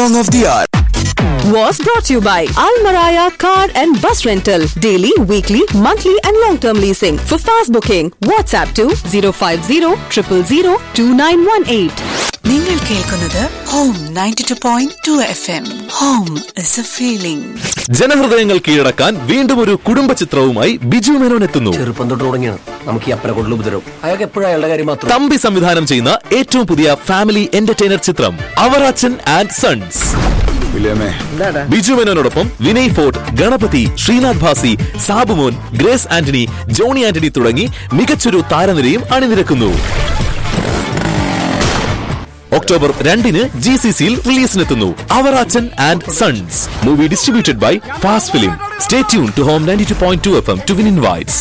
Song of the Hour. was brought to you by Al Maraya Car and Bus Rental. Daily, weekly, monthly, and long term leasing. For fast booking, WhatsApp to 050 000 2918. നിങ്ങൾ കേൾക്കുന്നത് home ninety two point two F M home is a feeling ജനഹൃദയങ്ങൾ കീഴടക്കാൻ വീണ്ടും ഒരു കുടുംബ ചിത്രവുമായി ബിജു മേനോൻ എത്തുന്നു ചെറുപ്പം തൊട്ട് തുടങ്ങിയാണ് നമുക്ക് ഈ അപ്പനെ കൊണ്ടുള്ള ഉപദ്രവം അയാൾക്ക് എപ്പോഴും അയാളുടെ കാര്യം മാത്രം തമ്പി സംവിധാനം ചെയ്യുന്ന ഏറ്റവും പുതിയ ഫാമിലി എന്റർടൈനർ ചിത്രം അവറാച്ചൻ ആൻഡ് സൺസ് ബിജു മേനോനോടൊപ്പം വിനയ് ഫോർട്ട് ഗണപതി ശ്രീനാഥ് ഭാസി സാബുമോൻ ഗ്രേസ് ആന്റണി ജോണി ആന്റണി തുടങ്ങി മികച്ചൊരു താരനിരയും അണിനിരക്കുന്നു ഒക്ടോബർ രണ്ടിന് ജി സി സിയിൽ റിലീസിനെത്തുന്നു Avarachan and sons movie distributed by fast film stay tune to home ninety two point two F M to win invites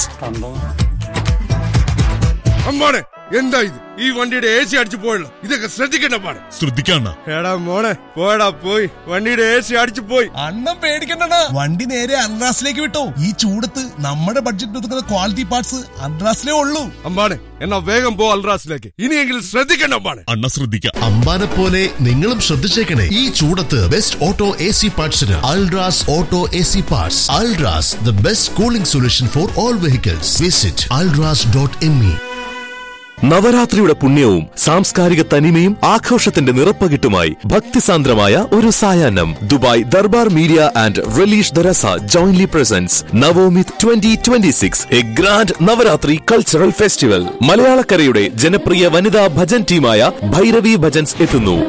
അമ്മാണെ എന്താ ഇത് ഈ വണ്ടിയുടെ എ സി അടിച്ചു പോയല്ലോ ഇതൊക്കെ ശ്രദ്ധിക്കണ്ട പാടെ ശ്രദ്ധിക്കണ്ട എടാ മോനെ പോയടാ പോയി വണ്ടിയുടെ എ സി അടിച്ചു പോയി അണ്ണം പേടിക്കണ്ട വണ്ടി നേരെ അൺറാസിലേക്ക് വിട്ടോ ഈ ചൂടത്ത് നമ്മുടെ ബഡ്ജറ്റ് ഒതുക്കുന്ന ക്വാളിറ്റി പാർട്സ് അൺറാസിലേ ഉള്ളൂ അമ്മാണെ എന്നാ വേഗം പോ അൽറാസിലേക്ക് ഇനിയെങ്കിലും ശ്രദ്ധിക്കണ്ട അമ്മാണെ അണ്ണ ശ്രദ്ധിക്കാം അമ്പാനെ പോലെ നിങ്ങളും ശ്രദ്ധിച്ചേക്കണേ ഈ ചൂടത്ത് ബെസ്റ്റ് ഓട്ടോ എ സി പാർട്സിന് Ultras auto A C parts Ultras the best cooling solution for all vehicles visit Ultras dot M E നവരാത്രിയുടെ പുണ്യവും സാംസ്കാരിക തനിമയും ആഘോഷത്തിന്റെ നിറപ്പകിട്ടുമായി ഭക്തിസാന്ദ്രമായ ഒരു സായാഹ്നം Dubai Darbar media and relish ദറസ jointly presents Navomith twenty twenty six a grand Navaratri cultural festival മലയാളക്കരയുടെ ജനപ്രിയ വനിതാ ഭജൻ ടീമായ ഭൈരവി ഭജൻസ് എത്തുന്നു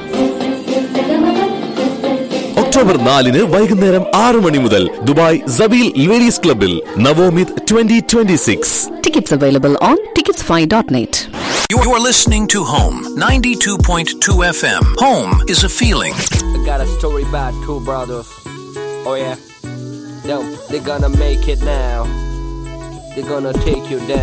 ഒക്ടോബർ നാലിന് വൈകുന്നേരം ആറ് മണി മുതൽ ദുബായ് സബീൽ ലേഡീസ് ക്ലബിൽ Navomith twenty twenty six Tickets available on ticketsfy.net. You're listening to Home 92.2 FM. Home is a feeling. I got a story about two brothers. Oh yeah. Yo, they're gonna make it now. They're gonna take you down.